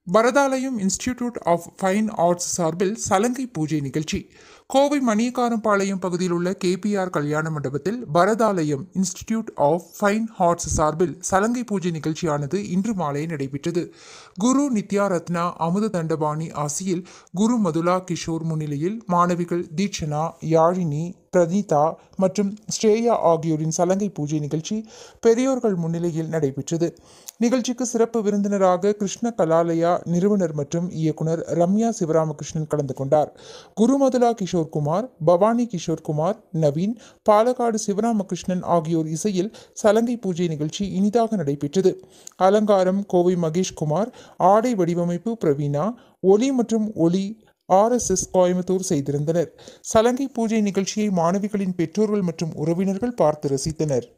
பரதாலயம் institute of fine arts சார்பில் சலங்கை பூஜை நிகழ்ச்சி கோவை மணியக்காரம்பாளையம் பகுதியில் உள்ள கேபிஆர் கல்யாண மண்டபத்தில் Bharathalayam institute of fine arts சார்பில் சலங்கை பூஜை நிகழ்ச்சியானது இன்று மாலை நடைபெற்றது குரு நித்யா ரத்னா அமுத தண்டபாணி ஆசியில் குரு மதுலா கிஷோர் முன்னிலையில் மாணவிகள் தீட்சணா யாழினி பிரதீதா மற்றும் ஸ்ரேயா ஆகியோரின் சலங்கை பூஜை நிகழ்ச்சி பெரியோர்கள் முன்னிலையில் நடைபெற்றது நிகழ்ச்சிக்கு சிறப்பு விருந்தினராக கிருஷ்ண கலாலயா நிறுவனர் மற்றும் இயக்குனர் ரம்யா சிவராமகிருஷ்ணன் கலந்து கொண்டார் குருமதுலா கிஷோர்குமார் பவானி கிஷோர்குமார் நவீன் பாலக்காடு சிவராமகிருஷ்ணன் ஆகியோர் இசையில் சலங்கை பூஜை நிகழ்ச்சி இனிதாக நடைபெற்றது அலங்காரம் கோவை மகேஷ்குமார் ஆடை வடிவமைப்பு பிரவீனா ஒலி மற்றும் ஒலி ஆர்எஸ்எஸ் கோயம்புத்தூர் செய்திருந்தனர் சலங்கை பூஜை நிகழ்ச்சியை மாணவிகளின் பெற்றோர்கள் மற்றும் உறவினர்கள் பார்த்து ரசித்தனர்